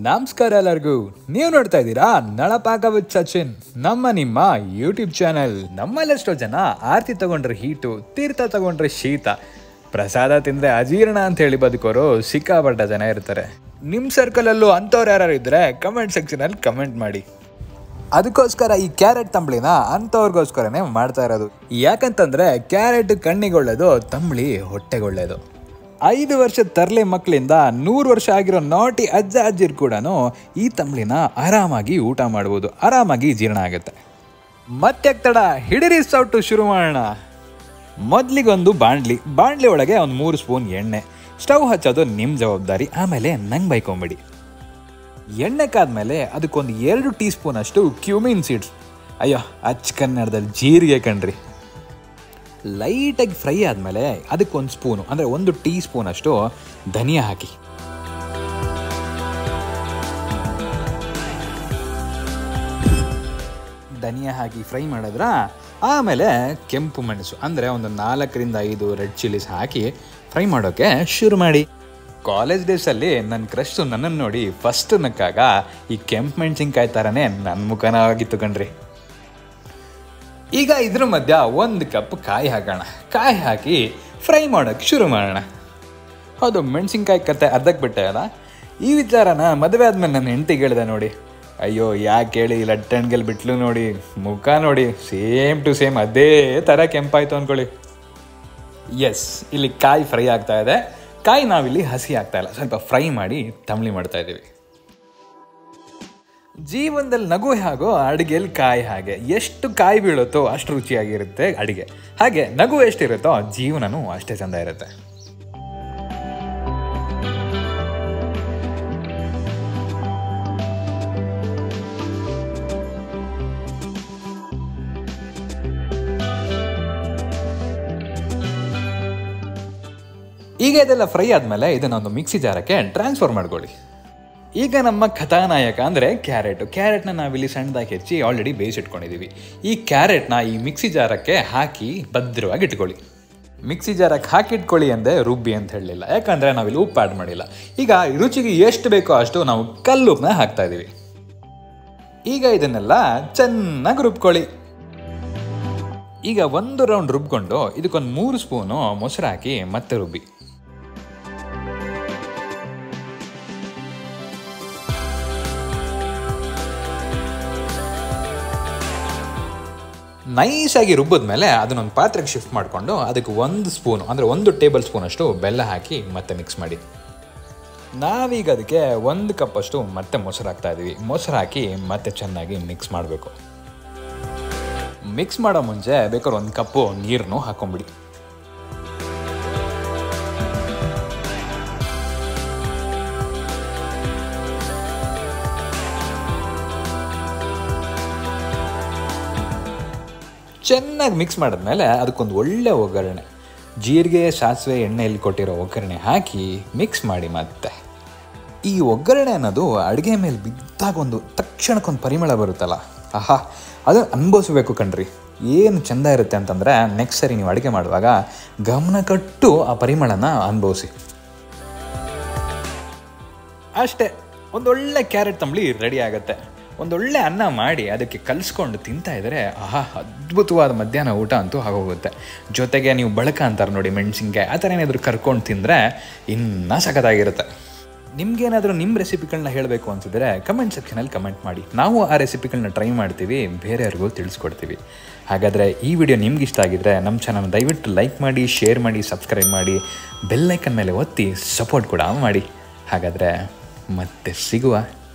ನಮಸ್ಕಾರ ಎಲ್ಲರಿಗೂ ನೀವು ನೋಡ್ತಾ ಇದ್ದೀರಾ ನಳಪಾಕ ವಿತ್ ಸಚಿನ್ ನಮ್ಮ ನಿಮ್ಮ ಯೂಟ್ಯೂಬ್ ಚಾನೆಲ್ ನಮ್ಮಲ್ಲೆಷ್ಟೋ ಜನ ಆರತಿ ತಗೊಂಡ್ರೆ ಹೀಟು ತೀರ್ಥ ತಗೊಂಡ್ರೆ ಶೀತ ಪ್ರಸಾದ ತಿಂದ್ರೆ ಅಜೀರ್ಣ ಅಂತ ಹೇಳಿ ಬದುಕೋರು ಸಿಕ್ಕಾಪಟ್ಟ ಜನ ಇರ್ತಾರೆ ನಿಮ್ಮ ಸರ್ಕಲಲ್ಲೂ ಅಂಥವ್ರು ಯಾರು ಇದ್ದರೆ ಕಮೆಂಟ್ ಸೆಕ್ಷನಲ್ಲಿ ಕಮೆಂಟ್ ಮಾಡಿ ಅದಕ್ಕೋಸ್ಕರ ಈ ಕ್ಯಾರೆಟ್ ತಂಬಳಿನ ಅಂಥವ್ರಿಗೋಸ್ಕರನೇ ಮಾಡ್ತಾ ಇರೋದು ಯಾಕಂತಂದ್ರೆ ಕ್ಯಾರೆಟ್ ಕಣ್ಣಿಗೆ ಒಳ್ಳೇದು ತಂಬಳಿ ಹೊಟ್ಟೆಗೆ ಒಳ್ಳೇದು ಐದು ವರ್ಷದ ತರಲೆ ಮಕ್ಕಳಿಂದ ನೂರು ವರ್ಷ ಆಗಿರೋ ನಾಟಿ ಅಜ್ಜ ಅಜ್ಜಿರು ಕೂಡ ಈ ತಂಬಳಿನ ಆರಾಮಾಗಿ ಊಟ ಮಾಡ್ಬೋದು ಆರಾಮಾಗಿ ಜೀರ್ಣ ಆಗುತ್ತೆ ಮತ್ತೆ ತಡ ಹಿಡಿರಿ ಸೌಟು ಶುರು ಮಾಡೋಣ ಮೊದಲಿಗೊಂದು ಬಾಣಲಿ ಬಾಣಲಿ ಒಳಗೆ ಒಂದು ಮೂರು ಸ್ಪೂನ್ ಎಣ್ಣೆ ಸ್ಟವ್ ಹಚ್ಚೋದು ನಿಮ್ಮ ಜವಾಬ್ದಾರಿ ಆಮೇಲೆ ನಂಗೆ ಬೈಕೊಂಬಿಡಿ ಎಣ್ಣೆ ಕಾದ್ಮೇಲೆ ಅದಕ್ಕೊಂದು ಎರಡು ಟೀ ಸ್ಪೂನ್ ಅಷ್ಟು ಕ್ಯೂಮಿನ್ ಸೀಡ್ಸ್ ಅಯ್ಯೋ ಅಚ್ಚ ಕನ್ನಡದಲ್ಲಿ ಜೀರಿಗೆ ಕಣ್ರಿ ಲೈಟಾಗಿ ಫ್ರೈ ಆದಮೇಲೆ ಅದಕ್ಕೊಂದು ಸ್ಪೂನು ಅಂದರೆ ಒಂದು ಟೀ ಸ್ಪೂನ್ ಅಷ್ಟು ಧನಿಯಾ ಹಾಕಿ ಧನಿಯಾ ಹಾಕಿ ಫ್ರೈ ಮಾಡಿದ್ರ ಆಮೇಲೆ ಕೆಂಪು ಮೆಣಸು ಅಂದರೆ ಒಂದು ನಾಲ್ಕರಿಂದ ಐದು ರೆಡ್ ಚಿಲ್ಲೀಸ್ ಹಾಕಿ ಫ್ರೈ ಮಾಡೋಕ್ಕೆ ಶುರು ಮಾಡಿ ಕಾಲೇಜ್ ಡೇಸಲ್ಲಿ ನನ್ನ ಕ್ರಶ್ಟು ನನ್ನನ್ನು ನೋಡಿ ಫಸ್ಟ್ ನಕ್ಕಾಗ ಈ ಕೆಂಪು ಮೆಣಸಿನ್ಕಾಯಿ ಥರನೇ ನನ್ನ ಮುಖನ ಆಗಿತ್ತು ಕಣ್ರಿ ಈಗ ಇದ್ರ ಮಧ್ಯ ಒಂದು ಕಪ್ ಕಾಯಿ ಹಾಕೋಣ ಕಾಯಿ ಹಾಕಿ ಫ್ರೈ ಮಾಡೋಕ್ಕೆ ಶುರು ಮಾಡೋಣ ಹೌದು ಮೆಣಸಿನ್ಕಾಯಿ ಕತೆ ಅರ್ಧಕ್ಕೆ ಬಿಟ್ಟೆ ಅಲ್ಲ ಈ ವಿಚಾರನ ಮದುವೆ ಆದ್ಮೇಲೆ ನನ್ನ ಹೆಂಡತಿಗೆ ಹೇಳಿದೆ ನೋಡಿ ಅಯ್ಯೋ ಯಾಕೆ ಹೇಳಿ ಲಟ್ಟಣ್ಗೆಲ್ ಬಿಟ್ಲು ನೋಡಿ ಮುಖ ನೋಡಿ ಸೇಮ್ ಟು ಸೇಮ್ ಅದೇ ಥರ ಕೆಂಪಾಯ್ತು ಅಂದ್ಕೊಳ್ಳಿ ಎಸ್ ಇಲ್ಲಿ ಕಾಯಿ ಫ್ರೈ ಆಗ್ತಾ ಇದೆ ಕಾಯಿ ನಾವಿಲ್ಲಿ ಹಸಿ ಆಗ್ತಾ ಇಲ್ಲ ಸ್ವಲ್ಪ ಫ್ರೈ ಮಾಡಿ ತಂಬಳಿ ಮಾಡ್ತಾ ಇದ್ದೀವಿ ಜೀವನದಲ್ಲಿ ನಗು ಹೇಗೋ ಅಡುಗೆಯಲ್ಲಿ ಕಾಯಿ ಹಾಗೆ ಎಷ್ಟು ಕಾಯಿ ಬೀಳುತ್ತೋ ಅಷ್ಟು ರುಚಿಯಾಗಿರುತ್ತೆ ಅಡುಗೆ ಹಾಗೆ ನಗು ಎಷ್ಟಿರುತ್ತೋ ಜೀವನನೂ ಅಷ್ಟೇ ಚಂದ ಇರುತ್ತೆ ಈಗ ಇದೆಲ್ಲ ಫ್ರೈ ಆದಮೇಲೆ ಇದನ್ನ ಒಂದು ಮಿಕ್ಸಿ ಜಾರಕ್ಕೆ ಟ್ರಾನ್ಸ್ಫರ್ ಮಾಡ್ಕೊಳ್ಳಿ ಈಗ ನಮ್ಮ ಕಥಾನಾಯಕ ಅಂದರೆ ಕ್ಯಾರೆಟ್ ಕ್ಯಾರೆಟ್ನ ನಾವಿಲ್ಲಿ ಸಣ್ಣದಾಗಿ ಹೆಚ್ಚಿ ಆಲ್ರೆಡಿ ಬೇಯಿಸಿಟ್ಕೊಂಡಿದ್ದೀವಿ ಈ ಕ್ಯಾರೆಟ್ನ ಈ ಮಿಕ್ಸಿ ಜಾರಕ್ಕೆ ಹಾಕಿ ಭದ್ರವಾಗಿ ಇಟ್ಕೊಳ್ಳಿ ಮಿಕ್ಸಿ ಜಾರಕ್ಕೆ ಹಾಕಿಟ್ಕೊಳ್ಳಿ ಅಂದೆ ರುಬ್ಬಿ ಅಂತ ಹೇಳಲಿಲ್ಲ ಯಾಕಂದರೆ ನಾವಿಲ್ಲಿ ಉಪ್ಪು ಆ್ಯಡ್ ಮಾಡಿಲ್ಲ ಈಗ ರುಚಿಗೆ ಎಷ್ಟು ಬೇಕೋ ಅಷ್ಟು ನಾವು ಕಲ್ಲುಪ್ಪನ್ನ ಹಾಕ್ತಾ ಇದ್ದೀವಿ ಈಗ ಇದನ್ನೆಲ್ಲ ಚೆನ್ನಾಗಿ ರುಬ್ಕೊಳ್ಳಿ ಈಗ ಒಂದು ರೌಂಡ್ ರುಬ್ಕೊಂಡು ಇದಕ್ಕೊಂದು ಮೂರು ಸ್ಪೂನು ಮೊಸರು ಹಾಕಿ ಮತ್ತೆ ರುಬ್ಬಿ ನೈಸಾಗಿ ರುಬ್ಬಿದ್ಮೇಲೆ ಅದನ್ನೊಂದು ಪಾತ್ರೆಗೆ ಶಿಫ್ಟ್ ಮಾಡಿಕೊಂಡು ಅದಕ್ಕೆ ಒಂದು ಸ್ಪೂನು ಅಂದರೆ ಒಂದು ಟೇಬಲ್ ಸ್ಪೂನ್ ಅಷ್ಟು ಬೆಲ್ಲ ಹಾಕಿ ಮತ್ತೆ ಮಿಕ್ಸ್ ಮಾಡಿ ನಾವೀಗ ಅದಕ್ಕೆ ಒಂದು ಕಪ್ಪಷ್ಟು ಮತ್ತೆ ಮೊಸರು ಹಾಕ್ತಾ ಇದ್ದೀವಿ ಮೊಸರು ಹಾಕಿ ಮತ್ತೆ ಚೆನ್ನಾಗಿ ಮಿಕ್ಸ್ ಮಾಡಬೇಕು ಮಿಕ್ಸ್ ಮಾಡೋ ಮುಂಚೆ ಬೇಕಾದ್ರೆ ಒಂದು ಕಪ್ಪು ನೀರನ್ನು ಹಾಕೊಂಬಿಡಿ ಚೆನ್ನಾಗಿ ಮಿಕ್ಸ್ ಮಾಡಿದ್ಮೇಲೆ ಅದಕ್ಕೊಂದು ಒಳ್ಳೆ ಒಗ್ಗರಣೆ ಜೀರಿಗೆ ಸಾಸಿವೆ ಎಣ್ಣೆಯಲ್ಲಿ ಕೊಟ್ಟಿರೋ ಒಗ್ಗರಣೆ ಹಾಕಿ ಮಿಕ್ಸ್ ಮಾಡಿ ಮತ್ತೆ ಈ ಒಗ್ಗರಣೆ ಅನ್ನೋದು ಅಡುಗೆ ಮೇಲೆ ಬಿದ್ದಾಗ ಒಂದು ತಕ್ಷಣಕ್ಕೊಂದು ಪರಿಮಳ ಬರುತ್ತಲ್ಲ ಆಹಾ ಅದು ಅನುಭವಿಸ್ಬೇಕು ಕಣ್ರಿ ಏನು ಚೆಂದ ಇರುತ್ತೆ ಅಂತಂದರೆ ನೆಕ್ಸ್ಟ್ ಸರಿ ನೀವು ಅಡುಗೆ ಮಾಡುವಾಗ ಗಮನ ಕಟ್ಟು ಆ ಪರಿಮಳನ ಅನುಭವಿಸಿ ಅಷ್ಟೇ ಒಂದೊಳ್ಳೆ ಕ್ಯಾರೆಟ್ ತಂಬಳಿ ರೆಡಿ ಆಗುತ್ತೆ ಒಂದೊಳ್ಳೆ ಅನ್ನ ಮಾಡಿ ಅದಕ್ಕೆ ಕಲಿಸ್ಕೊಂಡು ತಿಂತಾ ಇದ್ದರೆ ಆಹಾ ಅದ್ಭುತವಾದ ಮಧ್ಯಾಹ್ನ ಊಟ ಅಂತೂ ಆಗೋಗುತ್ತೆ ಜೊತೆಗೆ ನೀವು ಬಳಕ ಅಂತಾರೆ ನೋಡಿ ಮೆಣಸಿನ್ಕಾಯಿ ಆ ಥರ ಏನಾದರೂ ಕರ್ಕೊಂಡು ತಿಂದರೆ ಇನ್ನೂ ಸಖತ್ತಾಗಿರುತ್ತೆ ನಿಮ್ಗೇನಾದರೂ ನಿಮ್ಮ ರೆಸಿಪಿಗಳನ್ನ ಹೇಳಬೇಕು ಅನ್ಸಿದ್ರೆ ಕಮೆಂಟ್ ಸೆಕ್ಷನಲ್ಲಿ ಕಮೆಂಟ್ ಮಾಡಿ ನಾವು ಆ ರೆಸಿಪಿಗಳನ್ನ ಟ್ರೈ ಮಾಡ್ತೀವಿ ಬೇರೆಯವ್ರಿಗೂ ತಿಳಿಸ್ಕೊಡ್ತೀವಿ ಹಾಗಾದರೆ ಈ ವಿಡಿಯೋ ನಿಮ್ಗೆ ಇಷ್ಟ ಆಗಿದ್ರೆ ನಮ್ಮ ಚಾನಲ್ ದಯವಿಟ್ಟು ಲೈಕ್ ಮಾಡಿ ಶೇರ್ ಮಾಡಿ ಸಬ್ಸ್ಕ್ರೈಬ್ ಮಾಡಿ ಬೆಲ್ಲೈಕನ್ ಮೇಲೆ ಒತ್ತಿ ಸಪೋರ್ಟ್ ಕೂಡ ಮಾಡಿ ಹಾಗಾದರೆ ಮತ್ತೆ ಸಿಗುವ